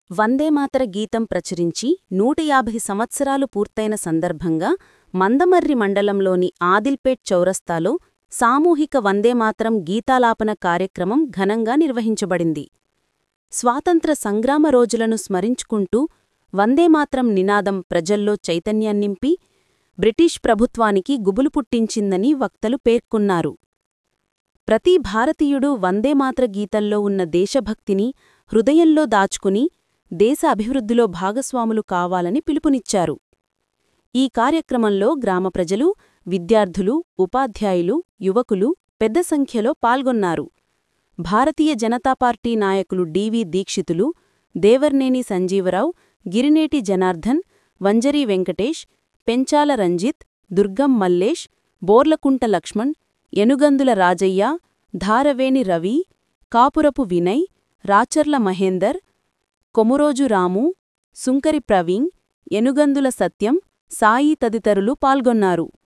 వందేమాతర గీతం ప్రచురించి నూట యాభై సంవత్సరాలు పూర్తయిన సందర్భంగా మందమర్రి మండలంలోని ఆదిల్పేట్ చౌరస్తాలో సామూహిక వందేమాతరం గీతాలాపన కార్యక్రమం ఘనంగా నిర్వహించబడింది స్వాతంత్ర సంగ్రామ రోజులను స్మరించుకుంటూ వందేమాతరం నినాదం ప్రజల్లో చైతన్యాన్నింపి బ్రిటిష్ ప్రభుత్వానికి గుబులు పుట్టించిందని వక్తలు పేర్కొన్నారు ప్రతి భారతీయుడు వందేమాతర గీతంలో ఉన్న దేశభక్తిని హృదయంలో దాచుకుని దేశ అభివృద్ధిలో భాగస్వాములు కావాలని పిలుపునిచ్చారు ఈ కార్యక్రమంలో గ్రామ ప్రజలు విద్యార్థులు ఉపాధ్యాయులు యువకులు పెద్ద సంఖ్యలో పాల్గొన్నారు భారతీయ జనతా పార్టీ నాయకులు డివి దీక్షితులు దేవర్నేని సంజీవరావు గిరినేటి జనార్దన్ వంజరీ వెంకటేష్ పెంచాల రంజిత్ దుర్గం మల్లేష్ బోర్లకుంట లక్ష్మణ్ ఎనుగందుల రాజయ్య ధారవేణి రవి కాపురపు వినయ్ రాచర్ల మహేందర్ కొమురోజు రాము సుంకరి ప్రవీణ్ ఎనుగందుల సత్యం సాయి తదితరులు పాల్గొన్నారు